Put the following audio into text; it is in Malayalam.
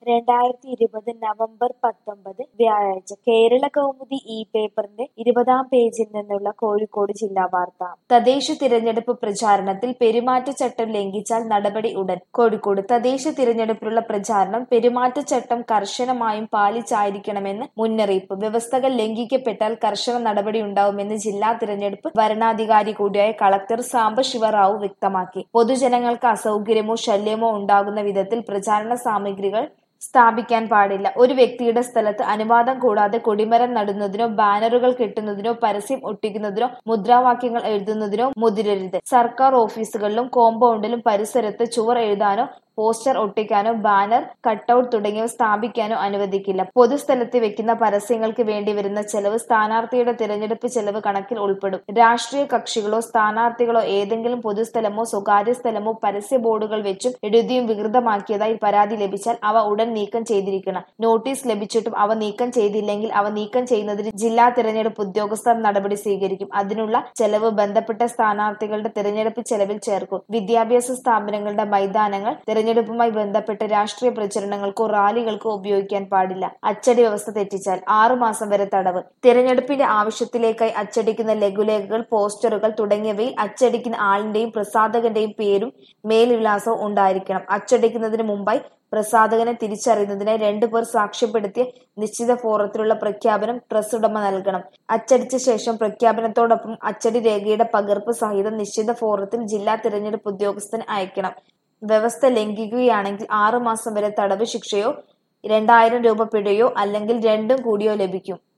രണ്ടായിരത്തി ഇരുപത് നവംബർ പത്തൊമ്പത് വ്യാഴാഴ്ച കേരള കൗമുദി ഈ പേപ്പറിന്റെ ഇരുപതാം പേജിൽ നിന്നുള്ള കോഴിക്കോട് ജില്ലാ വാർത്ത തദ്ദേശ തിരഞ്ഞെടുപ്പ് പ്രചാരണത്തിൽ പെരുമാറ്റച്ചട്ടം ലംഘിച്ചാൽ നടപടി ഉടൻ കോഴിക്കോട് തദ്ദേശ തിരഞ്ഞെടുപ്പിനുള്ള പ്രചാരണം പെരുമാറ്റച്ചട്ടം കർശനമായും പാലിച്ചായിരിക്കണമെന്ന് മുന്നറിയിപ്പ് വ്യവസ്ഥകൾ ലംഘിക്കപ്പെട്ടാൽ കർശന നടപടിയുണ്ടാവുമെന്ന് ജില്ലാ തിരഞ്ഞെടുപ്പ് വരണാധികാരി കൂടിയായ കളക്ടർ സാംബശിവറാവു വ്യക്തമാക്കി പൊതുജനങ്ങൾക്ക് അസൗകര്യമോ ശല്യമോ ഉണ്ടാകുന്ന വിധത്തിൽ പ്രചാരണ സാമഗ്രികൾ സ്ഥാപിക്കാൻ പാടില്ല ഒരു വ്യക്തിയുടെ സ്ഥലത്ത് അനുവാദം കൂടാതെ കൊടിമരം നടുന്നതിനോ ബാനറുകൾ കെട്ടുന്നതിനോ പരസ്യം ഒട്ടിക്കുന്നതിനോ മുദ്രാവാക്യങ്ങൾ എഴുതുന്നതിനോ മുതിരരുത് സർക്കാർ ഓഫീസുകളിലും കോമ്പൗണ്ടിലും പരിസരത്ത് ചുവർ എഴുതാനോ പോസ്റ്റർ ഒട്ടിക്കാനോ ബാനർ കട്ടൌട്ട് തുടങ്ങിയവ സ്ഥാപിക്കാനോ അനുവദിക്കില്ല പൊതുസ്ഥലത്ത് വെക്കുന്ന പരസ്യങ്ങൾക്ക് വേണ്ടി വരുന്ന ചെലവ് സ്ഥാനാർത്ഥിയുടെ തിരഞ്ഞെടുപ്പ് ചെലവ് കണക്കിൽ ഉൾപ്പെടും രാഷ്ട്രീയ കക്ഷികളോ സ്ഥാനാർത്ഥികളോ ഏതെങ്കിലും പൊതുസ്ഥലമോ സ്വകാര്യ സ്ഥലമോ പരസ്യ ബോർഡുകൾ വെച്ചും എഴുതിയും വികൃതമാക്കിയതായി പരാതി ലഭിച്ചാൽ അവ ഉടൻ നീക്കം ചെയ്തിരിക്കണം നോട്ടീസ് ലഭിച്ചിട്ടും അവ നീക്കം ചെയ്തില്ലെങ്കിൽ അവ നീക്കം ചെയ്യുന്നതിന് ജില്ലാ തിരഞ്ഞെടുപ്പ് ഉദ്യോഗസ്ഥർ നടപടി സ്വീകരിക്കും അതിനുള്ള ചെലവ് ബന്ധപ്പെട്ട സ്ഥാനാർത്ഥികളുടെ തിരഞ്ഞെടുപ്പ് ചെലവിൽ ചേർക്കും വിദ്യാഭ്യാസ സ്ഥാപനങ്ങളുടെ മൈതാനങ്ങൾ തിരഞ്ഞെടുപ്പുമായി ബന്ധപ്പെട്ട രാഷ്ട്രീയ പ്രചരണങ്ങൾക്കോ റാലികൾക്കോ ഉപയോഗിക്കാൻ പാടില്ല അച്ചടി വ്യവസ്ഥ തെറ്റിച്ചാൽ ആറു മാസം വരെ തടവ് തിരഞ്ഞെടുപ്പിന്റെ ആവശ്യത്തിലേക്കായി അച്ചടിക്കുന്ന ലഘുലേഖകൾ പോസ്റ്ററുകൾ തുടങ്ങിയവയിൽ അച്ചടിക്കുന്ന ആളിന്റെയും പ്രസാധകന്റെയും പേരും മേൽവിലാസവും ഉണ്ടായിരിക്കണം അച്ചടിക്കുന്നതിന് മുമ്പായി പ്രസാധകനെ തിരിച്ചറിയുന്നതിനായി രണ്ടുപേർ സാക്ഷ്യപ്പെടുത്തിയ നിശ്ചിത ഫോറത്തിലുള്ള പ്രഖ്യാപനം പ്രസ് ഉടമ നൽകണം അച്ചടിച്ച ശേഷം പ്രഖ്യാപനത്തോടൊപ്പം അച്ചടി രേഖയുടെ പകർപ്പ് സഹിതം നിശ്ചിത ഫോറത്തിൽ ജില്ലാ തിരഞ്ഞെടുപ്പ് ഉദ്യോഗസ്ഥന് അയക്കണം വ്യവസ്ഥ ലംഘിക്കുകയാണെങ്കിൽ ആറു മാസം വരെ തടവ് ശിക്ഷയോ രണ്ടായിരം രൂപ പിഴയോ അല്ലെങ്കിൽ രണ്ടും കൂടിയോ ലഭിക്കും